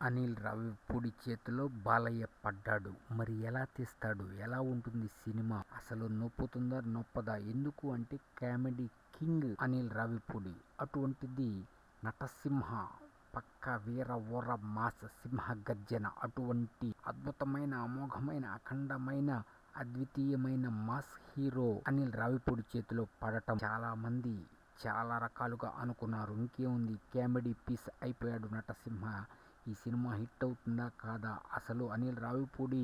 అనిల్ రావిపూడి చేతిలో బాలయ్య పడ్డాడు మరి ఎలా తీస్తాడు ఎలా ఉంటుంది సినిమా అసలు నొప్పుతుందా నొప్పదా ఎందుకు అంటే కామెడీ కింగ్ అనిల్ రావిపూడి అటువంటిది నటసింహ పక్క వీర ఊర మాస సింహ గర్జన అటువంటి అద్భుతమైన అమోఘమైన అఖండమైన అద్వితీయమైన మాస్ హీరో అనిల్ రావిపూడి చేతిలో పడటం చాలా మంది చాలా రకాలుగా అనుకున్నారు ఇంకేముంది కామెడీ పీస్ అయిపోయాడు నటసింహ ఈ సినిమా హిట్ అవుతుందా కాదా అసలు అనిల్ రావిపూడి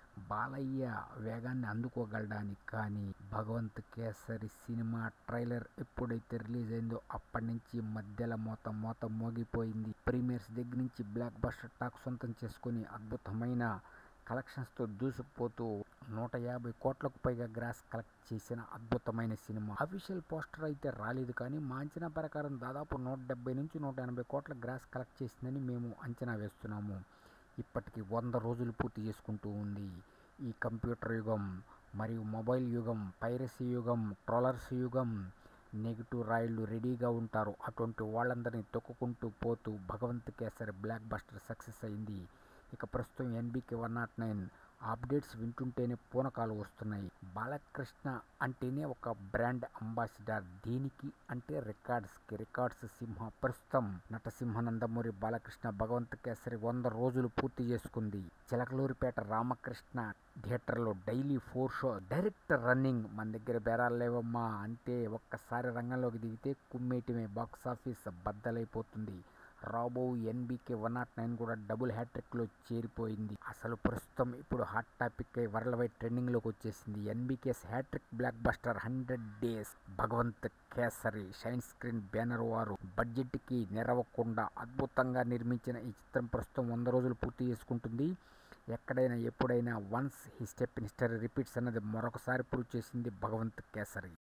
బాలయ్య వేగాన్ని అందుకోగలడాని కానీ భగవంత్ కేసరి సినిమా ట్రైలర్ ఎప్పుడైతే రిలీజ్ అయిందో అప్పటి నుంచి మధ్యలో మోత మోత మోగిపోయింది ప్రీమియర్స్ దగ్గర నుంచి బ్లాక్ బస్టర్ టాక్ సొంతం చేసుకుని అద్భుతమైన కలెక్షన్స్తో దూసుకుపోతూ నూట యాభై కోట్లకు పైగా గ్రాస్ కలెక్ట్ చేసిన అద్భుతమైన సినిమా అఫీషియల్ పోస్టర్ అయితే రాలేదు కానీ మా అంచనా ప్రకారం దాదాపు నూట డెబ్బై నుంచి నూట ఎనభై కోట్ల గ్రాస్ కలెక్ట్ చేసిందని మేము అంచనా వేస్తున్నాము ఇప్పటికి వంద రోజులు పూర్తి చేసుకుంటూ ఉంది ఈ కంప్యూటర్ యుగం మరియు మొబైల్ యుగం పైరసీ యుగం ట్రోలర్స్ యుగం నెగిటివ్ రాయిళ్ళు రెడీగా ఉంటారు అటువంటి వాళ్ళందరినీ తొక్కుకుంటూ పోతూ Bhagavanth Kesari blockbuster success అయింది ఇక ప్రస్తుతం NBK one naught nine updates వింటుంటేనే పూనకాలు వస్తున్నాయి బాలకృష్ణ అంటేనే ఒక బ్రాండ్ అంబాసిడర్ దేనికి అంటే రికార్డ్స్కి రికార్డ్స్ సింహ ప్రస్తుతం నటసింహ నందమూరి బాలకృష్ణ భగవంత్ కేసరి వంద రోజులు పూర్తి చేసుకుంది చిలకలూరిపేట రామకృష్ణ థియేటర్లో daily four show direct running మన దగ్గర బేరాలు లేవమ్మా అంటే ఒక్కసారి రంగంలోకి దిగితే కుమ్మేయటమే బాక్స్ ఆఫీస్ బద్దలైపోతుంది రాబో ఎన్బీకే వన్ నాట్ నైన్ కూడా డబుల్ హ్యాట్రిక్లో చేరిపోయింది అసలు ప్రస్తుతం ఇప్పుడు హాట్ టాపిక్ అయి వరల్డ్ వైడ్ ట్రెండింగ్లోకి వచ్చేసింది NBK's hattrick blockbuster hundred days Bhagavanth Kesari shine screen banner వారు బడ్జెట్కి నెరవకుండా అద్భుతంగా నిర్మించిన ఈ చిత్రం ప్రస్తుతం వంద రోజులు పూర్తి చేసుకుంటుంది ఎక్కడైనా ఎప్పుడైనా once he step in history repeats అన్నది మరొకసారి ప్రూవ్ చేసింది భగవంత్ కేసరి